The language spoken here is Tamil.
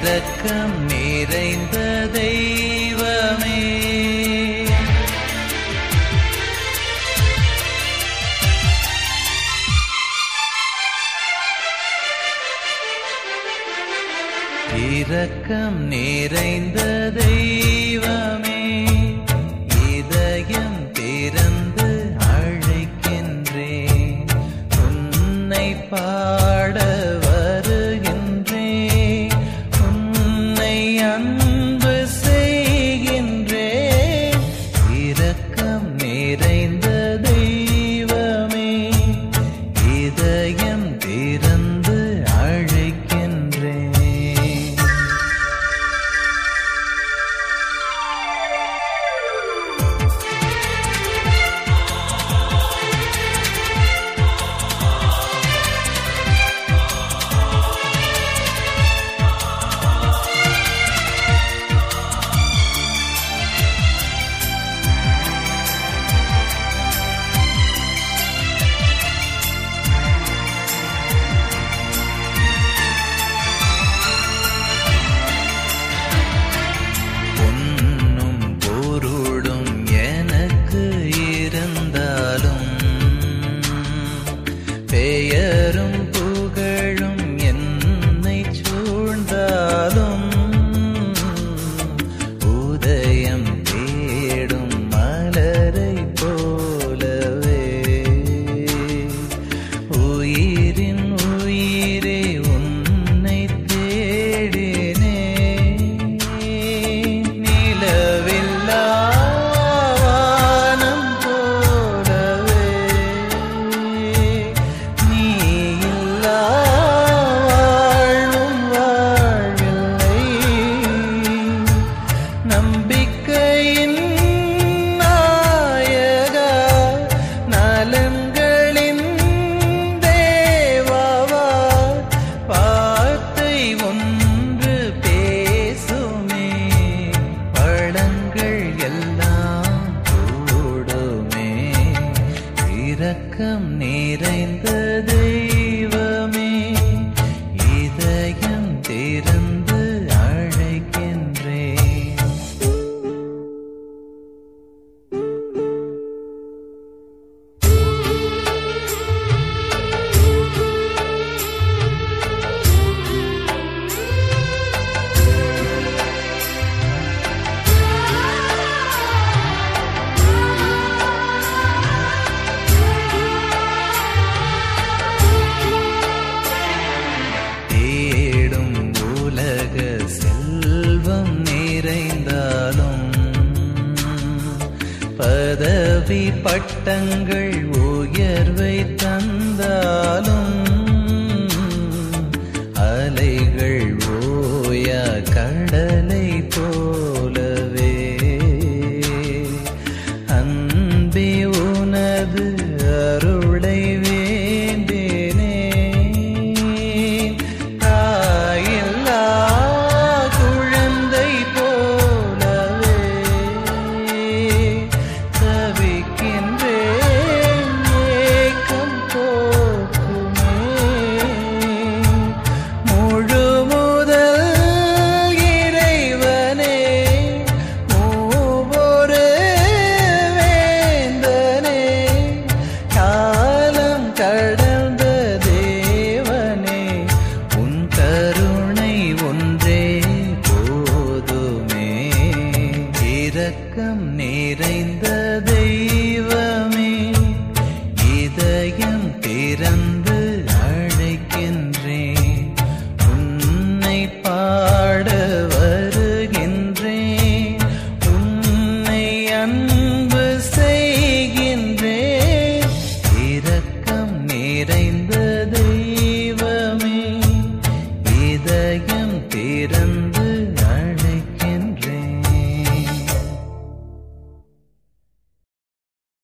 இரக்கம் நிறைந்த தெய்வமே இரக்கம் நிறைந்த தெய்வமே இதயம் திறந்து அழைக்கின்றேன் உன்னை பாட வருகின்றேன் உன்னை அன்பு செய்கின்றேன் இரக்கம் நிறைந்த தெய்வமே இதயம் திறந்து அழைக்கின்றேன் பொன்னும் பொருளும் எனக்கு இருந்தாலும் பெயரும் புகழும் என்னை சூழ்ந்தாலும் உதயம் தேடும் மலரை போலவே உயிரின் உயிரே உன்னை தேடினே நிலவில்லா வானம் போலவே நீ இல்லா வாழும் வாழ்வில்லை நம்பிக்கையின் நாயகா நலன்களின் தேவாவா வார்த்தை ஒன்று பேசுமே பழங்கள் எல்லாம் கூடுமே இரக்கம் நிறைந்த தெய்வமே இதயம் திறந்து அழைக்கின்றேன் தேடும் உலக செல்வம் நிறைந்தாலும் பதவி பட்டங்கள் உயர்வை தந்தாலும் அலைகள் ஓயா கடலை போலவே அன்பே உனது அருளை வேண்டினே தாயில்லா குழந்தை போலவே தவிக்கின்றேன் ஏக்கம் போக்குமே முழு முதல் இறைவனே மூவொரு வேந்தனே காலம் கடந்த தேவனே உன் கருணை ஒன்றே போதுமே இரக்கம் நிறைந்த தெய்வமே இதயம் திறந்து அழைக்கின்றேன் உன்னை பாட